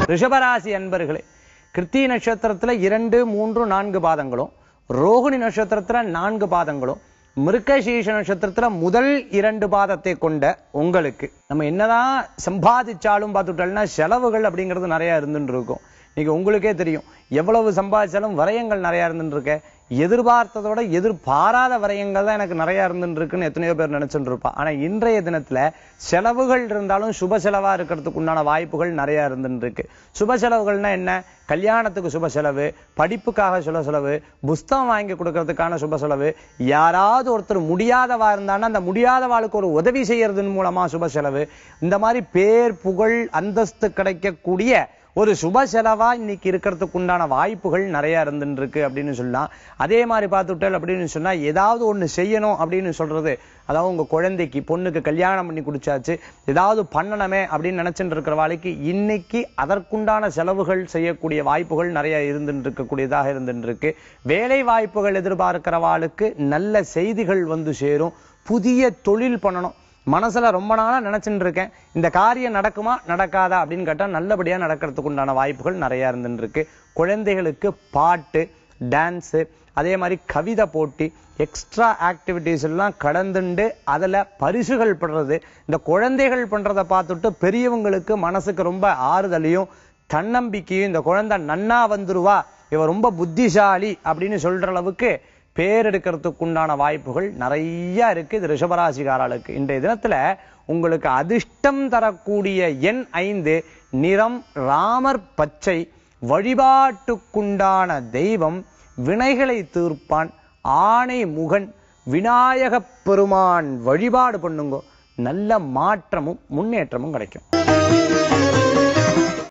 ரிஷபராசி அன்பர்களே கிருத்தி நட்சத்திரத்துல இரண்டு மூன்று நான்கு பாதங்களும் ரோகிணி நட்சத்திரத்துல நான்கு பாதங்களும் மிருகசீஷ நட்சத்திரத்துல முதல் இரண்டு பாதத்தை கொண்ட உங்களுக்கு நம்ம என்னதான் சம்பாதிச்சாலும் பார்த்துட்டோம்னா செலவுகள் அப்படிங்கிறது நிறைய இருந்துட்டு இருக்கும் இன்னைக்கு உங்களுக்கே தெரியும் எவ்வளவு சம்பாதிச்சாலும் விரயங்கள் நிறைய இருந்துட்டு இருக்க எதிர்பார்த்ததோட எதிர்பாராத விரயங்கள் தான் எனக்கு நிறைய இருந்துட்டு இருக்குன்னு எத்தனையோ பேர் நினைச்சுட்டு இருப்பா ஆனா இன்றைய தினத்துல செலவுகள் இருந்தாலும் சுப செலவா இருக்கிறதுக்கு உண்டான வாய்ப்புகள் நிறைய இருந்துட்டு இருக்கு சுப செலவுகள்னா என்ன கல்யாணத்துக்கு சுப செலவு படிப்புக்காக சுப செலவு புஸ்தகம் வாங்கி கொடுக்கறதுக்கான சுப செலவு யாராவது ஒருத்தர் முடியாதவா இருந்தான்னா அந்த முடியாதவாளுக்கு ஒரு உதவி செய்யறதன் மூலமா சுப செலவு இந்த மாதிரி பேர் புகழ் அந்தஸ்து கிடைக்கக்கூடிய ஒரு சுப செலவா இன்னைக்கு இருக்கிறதுக்கு உண்டான வாய்ப்புகள் நிறைய இருந்துட்டு இருக்கு அப்படின்னு சொல்லலாம் அதே மாதிரி பார்த்துட்டல் அப்படின்னு சொன்னா ஏதாவது ஒண்ணு செய்யணும் அப்படின்னு சொல்றது அதாவது உங்க குழந்தைக்கு பொண்ணுக்கு கல்யாணம் பண்ணி குடிச்சாச்சு ஏதாவது பண்ணணுமே அப்படின்னு நினைச்சிட்டு இருக்கிற வாழ்க்கை இன்னைக்கு அதற்குண்டான செலவுகள் செய்யக்கூடிய வாய்ப்புகள் நிறைய இருந்துட்டு இருக்கக்கூடியதாக இருந்துட்டு இருக்கு வேலை வாய்ப்புகள் எதிர்பார்க்கிறவாளுக்கு நல்ல செய்திகள் வந்து சேரும் புதிய தொழில் பண்ணணும் மனசுல ரொம்ப நாளா நினைச்சுட்டு இருக்கேன் இந்த காரியம் நடக்குமா நடக்காதா அப்படின்னு கேட்டா நல்லபடியா நடக்கிறதுக்கு உண்டான வாய்ப்புகள் நிறைய இருந்துட்டு இருக்கு குழந்தைகளுக்கு பாட்டு டான்ஸு அதே மாதிரி கவிதை போட்டி எக்ஸ்ட்ரா ஆக்டிவிட்டிஸ் எல்லாம் கடந்துண்டு அதுல பரிசுகள் படுறது இந்த குழந்தைகள் பண்றதை பார்த்துட்டு பெரியவங்களுக்கு மனசுக்கு ரொம்ப ஆறுதலையும் தன்னம்பிக்கையும் இந்த குழந்தை நன்னா வந்துருவா இவ ரொம்ப புத்திசாலி அப்படின்னு சொல்ற அளவுக்கு பேர் எடுக்கிறதுக்கு உண்டான வாய்ப்புகள் நிறைய இருக்கு இது ரிஷபராசிகாரர்களுக்கு இன்றைய தினத்துல உங்களுக்கு அதிர்ஷ்டம் தரக்கூடிய எண் ஐந்து நிறம் ராமர் பச்சை வழிபாட்டுக்குண்டான தெய்வம் வினைகளை தீர்ப்பான் ஆணை முகன் விநாயகப் பெருமான் வழிபாடு பண்ணுங்க நல்ல மாற்றமும் முன்னேற்றமும் கிடைக்கும்